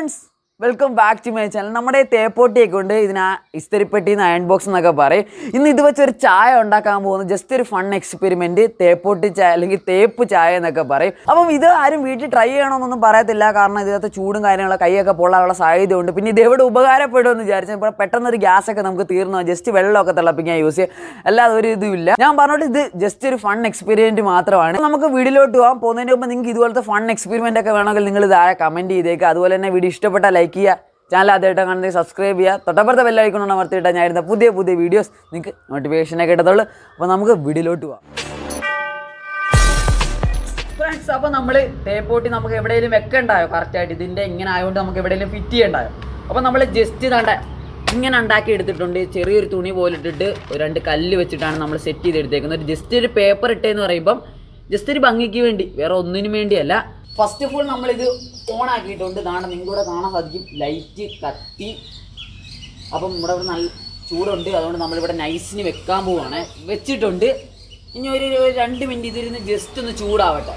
Friends welcome back to my channel നമ്മുടെ തേപ്പോട്ടിയൊക്കെ ഉണ്ട് ഇതിനാ ഇസ്തിരിപ്പെട്ടി അയൺ ബോക്സ് എന്നൊക്കെ പറയും ഇന്ന് ഇത് വെച്ച് ഒരു ചായ ഉണ്ടാക്കാൻ പോകുന്നു ജസ്റ്റ് ഒരു ഫൺ എക്സ്പെരിമെന്റ് തേപ്പോട്ടി ചായ അല്ലെങ്കിൽ തേപ്പ് ചായ എന്നൊക്കെ പറയും അപ്പം ഇത് ആരും വീട്ടിൽ ട്രൈ ചെയ്യണമെന്നൊന്നും പറയത്തില്ല കാരണം ഇതിനകത്ത് ചൂടും കാര്യങ്ങളും കൈയൊക്കെ പൊള്ളാനുള്ള സാധ്യതയുണ്ട് പിന്നെ ഇത് എവിടെ ഉപകാരപ്പെടുമെന്ന് വിചാരിച്ചാൽ ഇപ്പോൾ പെട്ടെന്ന് ഒരു ഗ്യാസ് ഒക്കെ നമുക്ക് തീർന്നു ജസ്റ്റ് വെള്ളമൊക്കെ തിളപ്പിക്കാൻ യൂസ് ചെയ്യാം അല്ലാതെ ഒരു ഇതും ഇല്ല ഞാൻ പറഞ്ഞോട്ട് ഇത് ജസ്റ്റ് ഒരു ഫൺ എക്സ്പെരിമെന്റ് മാത്രമാണ് നമുക്ക് വീഡിയോയിലോട്ട് പോകാം പോകുന്നതിന് മുമ്പ് നിങ്ങൾക്ക് ഇതുപോലത്തെ ഫൺ എക്സ്പെരിമെന്റ് ഒക്കെ വേണമെങ്കിൽ നിങ്ങൾ താഴെ കമന്റ് ചെയ്തേക്കുക അതുപോലെ തന്നെ വീഡിയോ ഇഷ്ടപ്പെട്ടാൽ ലൈക്ക് ചെയ്യുക ചാനൽ ആദ്യമായിട്ട് കാണുന്നത് സബ്സ്ക്രൈബ് ചെയ്യുക തൊട്ടപ്പുറത്തെ ബെല്ലൈക്കണം അമർത്തിയിട്ടാൽ ഞാൻ ഇരുന്ന പുതിയ പുതിയ വീഡിയോസ് നിങ്ങൾക്ക് നോട്ടിഫിക്കേഷനൊക്കെ കിട്ടത്തുള്ളൂ അപ്പോൾ നമുക്ക് വീഡിയോയിലോട്ട് പോവാം ഫ്രണ്ട്സ് അപ്പോൾ നമ്മൾ തേപ്പോട്ടി നമുക്ക് എവിടെയെങ്കിലും വെക്കണ്ടായോ കറക്റ്റായിട്ട് ഇതിൻ്റെ ഇങ്ങനെ ആയതുകൊണ്ട് നമുക്ക് എവിടെയെങ്കിലും ഫിറ്റ് ചെയ്യണ്ടായോ അപ്പോൾ നമ്മൾ ജസ്റ്റ് ഇതാണ്ട് ഇങ്ങനെ ഉണ്ടാക്കി എടുത്തിട്ടുണ്ട് ചെറിയൊരു തുണി പോലെ ഇട്ടിട്ട് ഒരു രണ്ട് കല്ല് വെച്ചിട്ടാണ് നമ്മൾ സെറ്റ് ചെയ്ത് എടുത്തേക്കുന്നത് ഒരു ജസ്റ്റ് ഒരു പേപ്പർ ഇട്ടേന്ന് പറയുമ്പം ജസ്റ്റ് ഒരു ഭംഗിക്ക് വേണ്ടി വേറെ ഒന്നിനും വേണ്ടിയല്ല ഫസ്റ്റ് ഓഫ് ഓൾ നമ്മളിത് ഓൺ ആക്കിയിട്ടുണ്ട് ഇതാണ് നിങ്ങൾക്ക് ഇവിടെ കാണാൻ സാധിക്കും ലൈറ്റ് കത്തി അപ്പം ഇവിടെ ഇവിടെ നല്ല ചൂടുണ്ട് അതുകൊണ്ട് നമ്മളിവിടെ നൈസിന് വെക്കാൻ പോവാണ് വെച്ചിട്ടുണ്ട് ഇനി ഒരു ഒരു രണ്ട് മിനിറ്റ് ഇതിരുന്ന് ജസ്റ്റ് ഒന്ന് ചൂടാവട്ടെ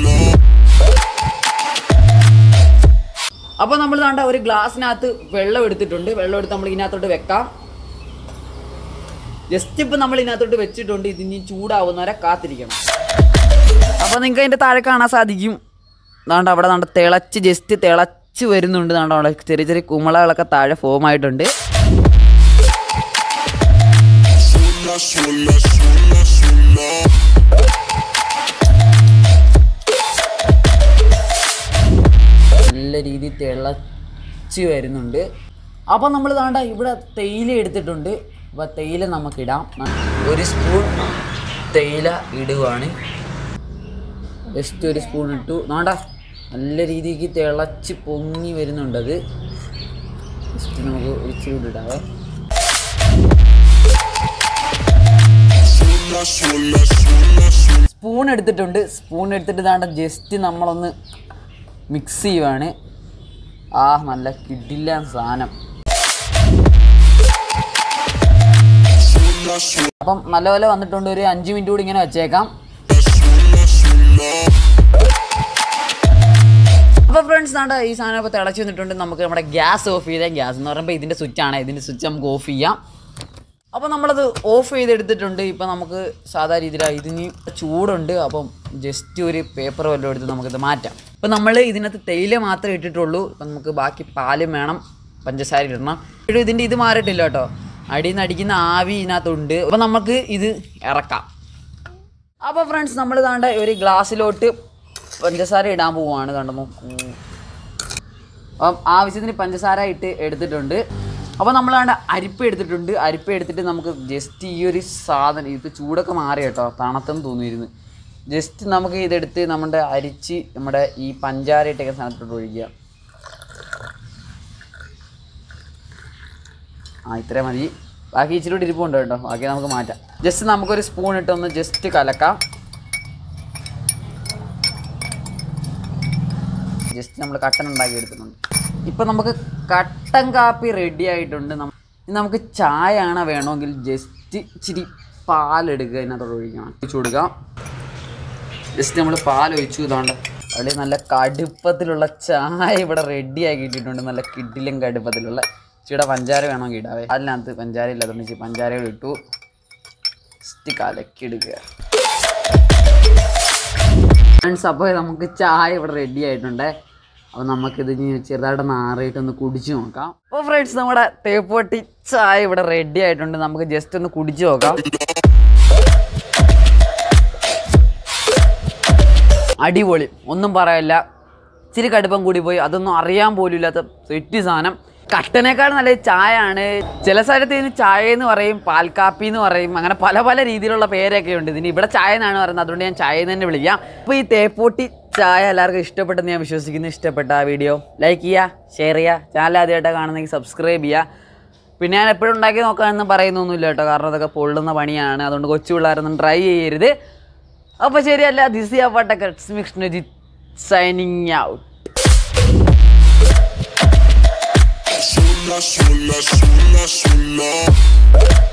അപ്പോൾ നമ്മൾ താണ്ട ഒരു ഗ്ലാസ്സിനകത്ത് വെള്ളം എടുത്തിട്ടുണ്ട് വെള്ളം എടുത്ത് നമ്മൾ ഇതിനകത്തോട്ട് വെക്കാം ജസ്റ്റ് ഇപ്പം നമ്മൾ ഇതിനകത്തോട്ട് വെച്ചിട്ടുണ്ട് ഇതിനി ചൂടാവുന്നവരെ കാത്തിരിക്കണം അപ്പോൾ നിങ്ങൾക്ക് അതിൻ്റെ താഴെ കാണാൻ സാധിക്കും ദാണ്ട് അവിടെ ദാണ്ട് തിളച്ച് ജസ്റ്റ് തിളച്ച് വരുന്നുണ്ട് ദാണ്ട് അവിടെ ചെറിയ ചെറിയ കുമളകളൊക്കെ താഴെ ഫോം ആയിട്ടുണ്ട് Sola, sola, sola, sola. നല്ല രീതിയിൽ തിളച്ച് വരുന്നുണ്ട് അപ്പോൾ നമ്മൾ താണ്ട ഇവിടെ തേയില എടുത്തിട്ടുണ്ട് അപ്പോൾ തേയില നമുക്കിടാം ഒരു സ്പൂൺ തേയില ഇടുവാണ് ജസ്റ്റ് ഒരു സ്പൂൺ ഇട്ടു നാണ്ട നല്ല രീതിക്ക് തിളച്ച് പൊങ്ങി വരുന്നുണ്ടത് ജസ്റ്റ് നമുക്ക് ഒരു ചൂട് ഇടാവേ Sola, sola, sola, sola. Spoon എടുത്തിട്ടുണ്ട് സ്പൂൺ എടുത്തിട്ട് താണ്ട ജസ്റ്റ് നമ്മളൊന്ന് മിക്സ് ചെയ്യുവാണ് ആ നല്ല കിടില്ല സാധനം Sola, sola, അപ്പം നല്ലപോലെ വന്നിട്ടുണ്ട് ഒരു അഞ്ച് മിനിറ്റ് കൂടി ഇങ്ങനെ വെച്ചേക്കാം sola, sola. അപ്പോൾ ഫ്രണ്ട്സ് നാണ്ട ഈ സാധനം ഇപ്പോൾ തിളച്ച് വന്നിട്ടുണ്ട് നമുക്ക് നമ്മുടെ ഗ്യാസ് ഓഫ് ചെയ്താൽ ഗ്യാസ് എന്ന് പറയുമ്പോൾ ഇതിൻ്റെ സ്വിച്ചാണ് ഇതിൻ്റെ സ്വിച്ച് നമുക്ക് ഓഫ് ചെയ്യാം അപ്പോൾ നമ്മളത് ഓഫ് ചെയ്തെടുത്തിട്ടുണ്ട് ഇപ്പം നമുക്ക് സാധാ രീതിയിലാണ് ഇതിന് ചൂടുണ്ട് അപ്പം ജസ്റ്റ് ഒരു പേപ്പർ വല്ലതും എടുത്ത് നമുക്കിത് മാറ്റാം ഇപ്പം നമ്മൾ ഇതിനകത്ത് തേയില മാത്രമേ ഇട്ടിട്ടുള്ളൂ ഇപ്പം നമുക്ക് ബാക്കി പാലും വേണം പഞ്ചസാര ഇടണം ഇവിടെ ഇതിൻ്റെ ഇത് മാറിയിട്ടില്ല കേട്ടോ അടിയിൽ നിന്ന് അടിക്കുന്ന ആവി ഇതിനകത്തുണ്ട് അപ്പം നമുക്ക് ഇത് ഇറക്കാം അപ്പോൾ ഫ്രണ്ട്സ് നമ്മൾ താണ്ട ഒരു ഗ്ലാസ്സിലോട്ട് പഞ്ചസാര ഇടാൻ പോവുകയാണ് കണ്ടോ നോക്കൂ അപ്പം ആവശ്യത്തിന് പഞ്ചസാര ഇട്ട് എടുത്തിട്ടുണ്ട് അപ്പോൾ നമ്മളാണ്ട് അരിപ്പ എടുത്തിട്ടുണ്ട് അരിപ്പ എടുത്തിട്ട് നമുക്ക് ജസ്റ്റ് ഈ ഒരു സാധനം ഇത് ചൂടൊക്കെ മാറി കേട്ടോ തണുത്തെന്ന് തോന്നിയിരുന്നു ജസ്റ്റ് നമുക്ക് ഇതെടുത്ത് നമ്മുടെ അരിച്ച് നമ്മുടെ ഈ പഞ്ചാര ഇട്ടൊക്കെ സാധനത്തോട്ട് ഒഴിക്കുക ആ ഇത്രയും മതി ബാക്കി ഇച്ചിരി കൂടി ഇരിപ്പുണ്ട് കേട്ടോ ബാക്കി നമുക്ക് മാറ്റാം ജസ്റ്റ് നമുക്കൊരു സ്പൂൺ ഇട്ടൊന്ന് ജസ്റ്റ് കലക്കാം ജസ്റ്റ് നമ്മൾ കട്ടൻ ഉണ്ടാക്കി എടുത്തിട്ടുണ്ട് ഇപ്പം നമുക്ക് കട്ടൻ കാപ്പി റെഡി ആയിട്ടുണ്ട് നമ്മ- ഇനി നമുക്ക് ചായ ആണ് വേണമെങ്കിൽ ജസ്റ്റ് ഇച്ചിരി പാലെടുക്കുക അതിനകത്തോട് ഒഴിക്കണം ഒഴിച്ചു കൊടുക്കാം ജസ്റ്റ് നമ്മൾ പാൽ ഒഴിച്ചു ഇതാണ്ട് അവിടെ നല്ല കടുപ്പത്തിലുള്ള ചായ ഇവിടെ റെഡി ആക്കിയിട്ടുണ്ട് നല്ല കിഡിലും കടുപ്പത്തിലുള്ള ഇച്ചിരി പഞ്ചാര വേണമെങ്കിൽ ഇടാവേ അതിനകത്ത് പഞ്ചാര ഇല്ലാത്തതുകൊണ്ട് ഇച്ചിരി പഞ്ചാരകൾ ഇട്ടു ജസ്റ്റ് കലക്കി എടുക്കുക ഫ്രണ്ട്സ് അപ്പോൾ നമുക്ക് ചായ ഇവിടെ റെഡി ആയിട്ടുണ്ട് അപ്പോൾ നമുക്കിത് ഇനി ചെറുതായിട്ട് നാറിയിട്ട് ഒന്ന് കുടിച്ചു നോക്കാം അപ്പോൾ ഫ്രണ്ട്സ് നമ്മുടെ തേപ്പുവട്ടി ചായ ഇവിടെ റെഡി ആയിട്ടുണ്ട് നമുക്ക് ജസ്റ്റ് ഒന്ന് കുടിച്ചു നോക്കാം അടിപൊളി ഒന്നും പറയല്ല ഇച്ചിരി കടുപ്പം കൂടി പോയി അതൊന്നും അറിയാൻ പോലും ഇല്ലാത്ത സെറ്റ് സാധനം കട്ടനേക്കാൾ നല്ല ചായ ആണ് ചില സ്ഥലത്ത് ഇതിന് ചായ എന്ന് പറയും പാൽക്കാപ്പി എന്ന് പറയും അങ്ങനെ പല പല രീതിയിലുള്ള പേരൊക്കെ ഉണ്ട് ഇതിന് ഇവിടെ ചായ എന്നാണ് പറയുന്നത് അതുകൊണ്ട് ഞാൻ ചായ എന്ന് തന്നെ വിളിക്കാം അപ്പോൾ ഈ തേപ്പൂട്ടി ചായ എല്ലാവർക്കും ഇഷ്ടപ്പെട്ടെന്ന് ഞാൻ വിശ്വസിക്കുന്നു ഇഷ്ടപ്പെട്ട ആ വീഡിയോ ലൈക്ക് ചെയ്യുക ഷെയർ ചെയ്യുക ചാനൽ ആദ്യമായിട്ട് കാണുന്നെങ്കിൽ സബ്സ്ക്രൈബ് ചെയ്യുക പിന്നെ ഞാൻ എപ്പോഴും ഉണ്ടാക്കി നോക്കാമെന്ന് പറയുന്നൊന്നുമില്ല കേട്ടോ കാരണം അതൊക്കെ പൊള്ളുന്ന പണിയാണ് അതുകൊണ്ട് കൊച്ചു പിള്ളേരൊന്നും ട്രൈ ചെയ്യരുത് അപ്പോൾ ശരിയല്ല ദിസ് യാ പട്ടക്ക mix signing out Sola, sola, sola, sola.